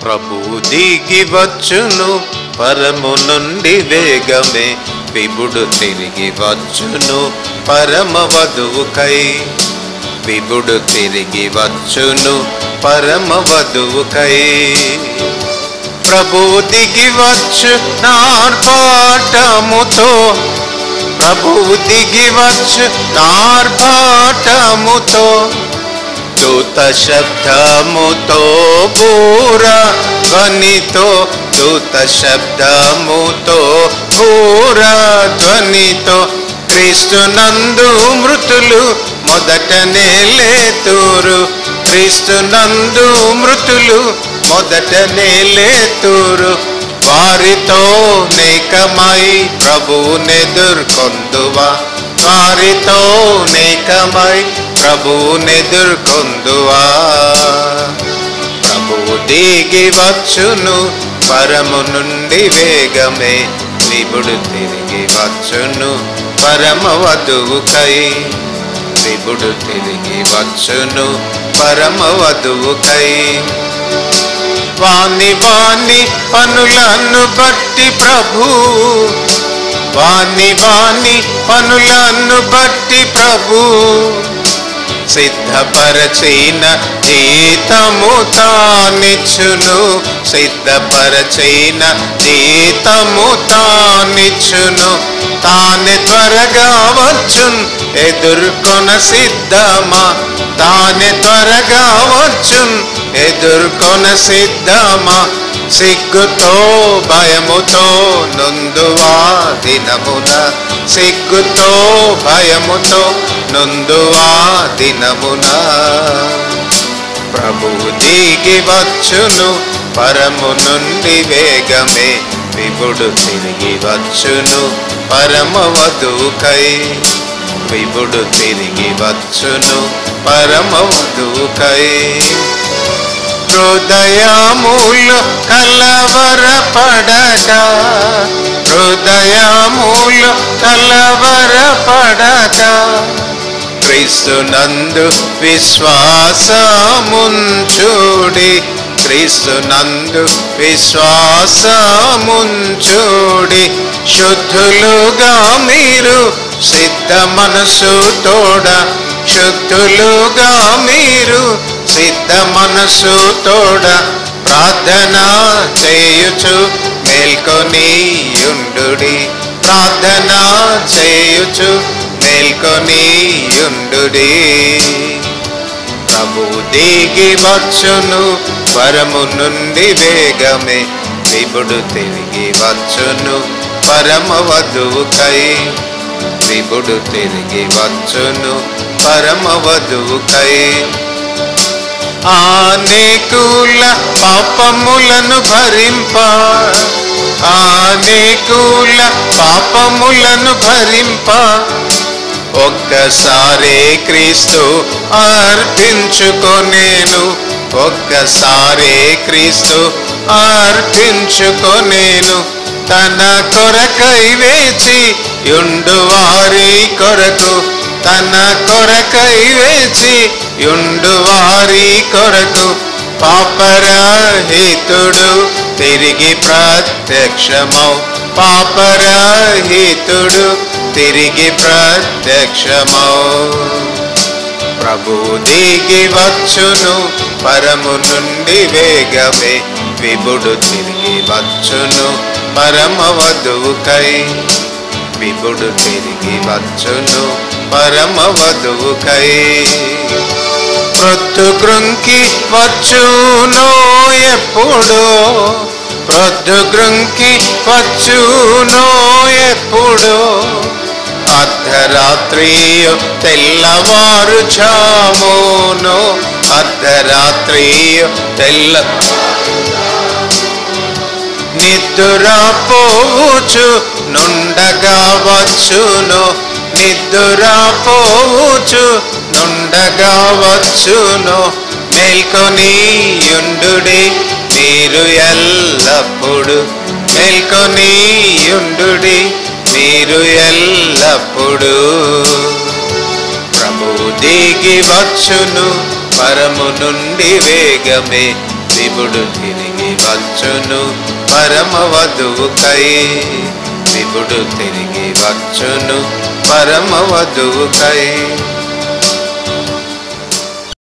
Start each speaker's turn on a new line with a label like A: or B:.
A: ప్రభు దిగి వచ్చును పరము నుండి వేగమే విభుడు తిరిగి వచ్చును పరమ వధువుకై విభుడు తిరిగి వచ్చును పరమ వధువుకై ప్రభు దిగి వచ్చు నార్పాటముతో ప్రభు దిగి వచ్చు నార్పాటముతో దూత శబ్దముతో బూర ధ్వనితో దూత శబ్దముతో బూర ధ్వనితో క్రీస్తునందు మృతులు మొదటనే లేతూరు క్రీస్తునందు మృతులు మొదటనే లేతూరు వారితో నేకమై ప్రభువునెదుర్కొందువా వారితో నేకమై ప్రభువునెదుర్కొందువా ప్రభువు దిగి వచ్చును పరము నుండి వేగమే విభుడు తిరిగి వచ్చును పరమ వధువుకై విభుడు తిరిగి వచ్చును పరమ వధువుకై వాణి వాణి పనులను బట్టి ప్రభు వాణి వాణి పనులను బట్టి ప్రభు సిద్ధపరచిన జీతము తానిచ్చును సిద్ధపరచిన జీతము తానిచ్చును తానే త్వరగా వచ్చున్ ఎదుర్కొన సిద్ధమా తానే త్వరగా వచ్చున్ ఎదుర్కొన సిద్ధమా సిగ్గుతో భయముతో నొందువా దినమున సిగ్గుతో భయముతో నొందువా దినమున ప్రభు దిగి వచ్చును పరము నుండి వేగమే విభుడు తిరిగి వచ్చును పరమ వధువుకై విభుడు తిరిగి వచ్చును పరమ వధువుకై హృదయములు కలవరపడక హృదయములు కలవరపడక క్రీస్తునందు విశ్వాసముంచుడి క్రీస్తునందు విశ్వాసముంచుడి శుద్ధులుగా మీరు సిద్ధ మనసు తోడ శుద్ధులుగా మీరు సిద్ధ మనసు తోడ ప్రార్థన చేయుచు మేల్కొని యుండుడి ప్రార్థన చేయుచు మేల్కొని యుండుడి ప్రభు దిగి వచ్చును పరము నుండి వేగమే విభుడు తిరిగి వచ్చును పరమ వధువుకై విభుడు తిరిగి వచ్చును పరమ వధువుకై ఆనేకుల పాపములను భరింప ఆనేకుల పాపములను భరింప ఒక్కసారే క్రీస్తు అర్పించుకొనేను ఒక్కసారే క్రీస్తు అర్పించుకొనేను తన కొరకై వేచి యుండు వారి కొరకు తన కొరకై వేచి యుండు వారి కొరకు పాపరహితుడు తిరిగి ప్రత్యక్షమౌ పాపరహితుడు తిరిగి ప్రత్యక్షమౌ ప్రభు దిగి వచ్చును పరము నుండి వేగమే విభుడు తిరిగి వచ్చును పరమ వధువుకై విభుడు తిరిగి వచ్చును పరమ వధువుకై ప్రొద్దుగృంకి వచ్చునో ఎప్పుడో ప్రొద్దుగృంకి వచ్చునో ఎప్పుడో అర్ధరాత్రియో తెల్లవారు జామును అర్ధరాత్రియో తెల్ల నిద్దురాపోవచ్చు నుండగా వచ్చును నిద్దురాపోవచ్చు నుండగా వచ్చును మేల్కొని యుండుడి మీరు ఎల్లప్పుడు మేల్కొని యుండుడి మీరు ఎల్లప్పుడు ప్రభు దిగి వచ్చును పరము నుండి వేగమే విభుడు తిరిగి తిరిగి వచ్చును పరమ వధువుకై విభుడు తిరిగి వచ్చును పరమ వధువుకై